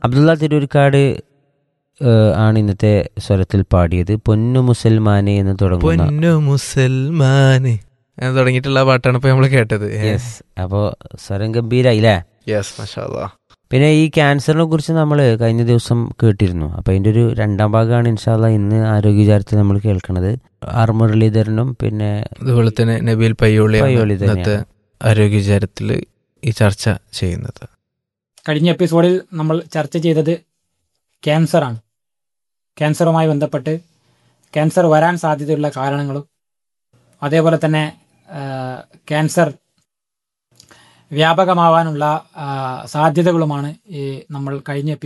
അബ്ദുള്ള തിരൂർക്കാട് ഏഹ്, ആണ് ഇന്നത്തെ സ്വരത്തിൽ പാടിയത് പൊന്നു മുസൽമാനെ എന്ന് തുടങ്ങുന്ന പൊന്നു മുസൽമാന് എന്ന് തുടങ്ങിയിട്ടുള്ള പാട്ടാണ് ഇപ്പൊ നമ്മൾ കേട്ടത് യെസ് അപ്പോൾ സ്വരം ഗംഭീരായില്ലേ യെസ് മഷാല്ലാ പിന്നെ ഈ ക്യാൻസറിനെ കുറിച്ച് നമ്മൾ കഴിഞ്ഞ ദിവസം കേട്ടിരുന്നു അപ്പോൾ അതിൻ്റെ ഒരു രണ്ടാം ഭാഗമാണ് ഇൻഷാല്ല ഇന്ന് ആരോഗ്യചാരത്തിൽ നമ്മൾ കേൾക്കുന്നത് ആർ മുരളീധരനും പിന്നെ അതുപോലെ തന്നെ നബീൽ പയ്യോളിയാണ് പയ്യോളി ഇന്നത്തെ ആരോഗ്യചാരത്തിൽ ഈ ചർച്ച ചെയ്യുന്നത് കഴിഞ്ഞ എപ്പിസോഡിൽ നമ്മൾ ചർച്ച ചെയ്തത് ക്യാൻസറാണ് ക്യാൻസറുമായി ബന്ധപ്പെട്ട് ക്യാൻസർ വരാൻ സാധ്യതയുള്ള കാരണങ്ങളും അതേപോലെ തന്നെ ആ, ക്യാൻസർ വ്യാപകമാവാനുള്ള ആ, സാധ്യതകളുമാണ് ഈ നമ്മൾ കഴിഞ്ഞ